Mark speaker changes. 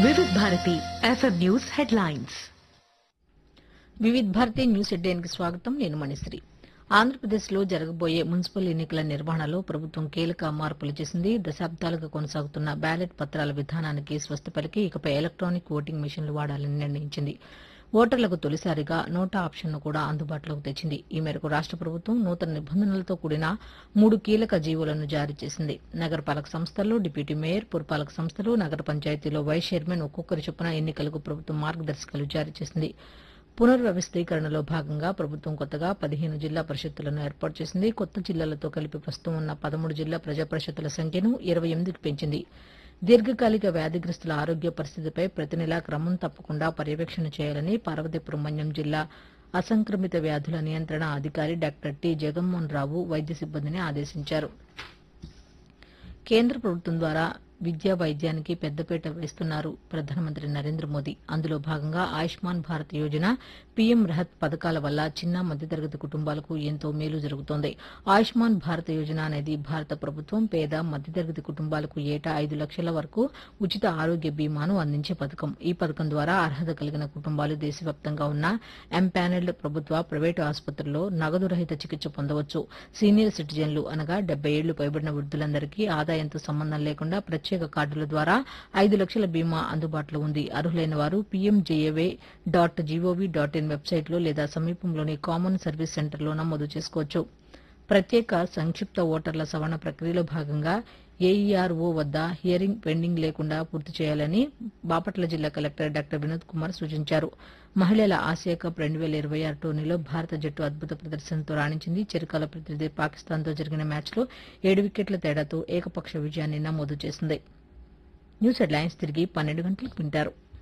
Speaker 1: వివిధ Bharati FM news headlines
Speaker 2: Vividh Bharati news ఎడ్డేన్కి స్వాగతం నేను మణిశ్రీ ఆంధ్రప్రదేశ్లో జరగబోయే మున్సిపల్ ఎన్నికల నిర్వహణలో ప్రభుత్వం కీలక మార్పులు చేసింది దశాబ్దాలుగా కొనసాగుతున్న బ్యాలెట్ పత్రాల విధానానికి స్వస్తి పలికి ఇకపై ఎలక్ట్రానిక్ ఓటింగ్ మిషన్లు వాడాలని నిర్ణయించింది ఓటర్లకు తొలిసారిగా నోటా ఆప్షన్ను కూడా అందుబాటులోకి తెచ్చింది ఈ మేరకు రాష్ట ప్రభుత్వం నూతన నిబంధనలతో కూడిన మూడు కీలక జీవోలను జారీ చేసింది నగరపాలక సంస్థల్లో డిప్యూటీ మేయర్ పురపాలక సంస్థలు నగర పంచాయతీలో వైస్ చైర్మన్ ఒక్కొక్కరి చొప్పున ఎన్నికలకు ప్రభుత్వం మార్గదర్శకాలు జారీ చేసింది పునర్వ్యవస్థీకరణలో భాగంగా ప్రభుత్వం కొత్తగా పదిహేను జిల్లా పరిషత్తులను ఏర్పాటు చేసింది కొత్త జిల్లాలతో కలిపి ప్రస్తుతం ఉన్న పదమూడు జిల్లా ప్రజా పరిషత్తుల సంఖ్యను ఇరవై ఎనిమిదికి పెంచింది దీర్ఘకాలిక వ్యాధిగ్రస్తుల ఆరోగ్య పరిస్థితిపై ప్రతి నెలా క్రమం తప్పకుండా పర్యవేక్షణ చేయాలని పార్వతీపురం మన్యం జిల్లా అసంక్రమిత వ్యాధుల నియంత్రణ అధికారి డాక్టర్ టి జగన్మోహన్ రావు వైద్య సిబ్బందిని ఆదేశించారు కేంద్ర ప్రభుత్వం ద్వారా విద్యా వైద్యానికి పెద్దపీట వేస్తున్నారు ప్రధానమంత్రి నరేంద్ర మోదీ అందులో భాగంగా ఆయుష్మాన్ భారత్ యోజన పీఎం రహత్ పథకాల వల్ల చిన్న మధ్యతరగతి కుటుంబాలకు ఎంతో మేలు జరుగుతోంది ఆయుష్మాన్ భారత్ యోజన అనేది భారత ప్రభుత్వం పేద మధ్యతరగతి కుటుంబాలకు ఏటా ఐదు లక్షల వరకు ఉచిత ఆరోగ్య బీమాను అందించే పథకం ఈ పథకం ద్వారా అర్హత కలిగిన కుటుంబాలు దేశవ్యాప్తంగా ఉన్న ఎంపానెల్డ్ ప్రభుత్వ ప్రైవేటు ఆసుపత్రుల్లో నగదు రహిత చికిత్స పొందవచ్చు సీనియర్ సిటిజన్లు అనగా డెబ్బై ఏళ్లు పైబడిన వృద్ధులందరికీ ఆదాయంతో సంబంధం లేకుండా ప్రత్యేక కార్డుల ద్వారా ఐదు లక్షల బీమా అందుబాటులో ఉంది అర్హులైన వారు PMJAY dot gov dot in వెబ్సైట్లో లేదా సమీపంలోని కామన్ సర్వీస్ సెంటర్లో నమోదు చేసుకోవచ్చు ప్రత్యేక సంక్షిప్త ఓటర్ల సవరణ ప్రక్రియలో భాగంగా ఏఈఆర్ఓ వద్ద హియరింగ్ పెండింగ్ లేకుండా పూర్తి చేయాలని బాపట్ల జిల్లా కలెక్టర్ డాక్టర్ వినోద్ కుమార్ సూచించారు మహిళల ఆసియా కప్ రెండు వేల ఇరవై ఆరు టోర్నీలో భారత జట్టు అద్భుత ప్రదర్శనతో రాణించింది చిరకాల ప్రతినిధి పాకిస్తాన్తో జరిగిన మ్యాచ్లో ఏడు వికెట్ల తేడాతో ఏకపక్ష విజయాన్ని నమోదు చేసింది న్యూస్ హెడ్లైన్స్ తిరిగి పన్నెండు గంటలకు వింటారు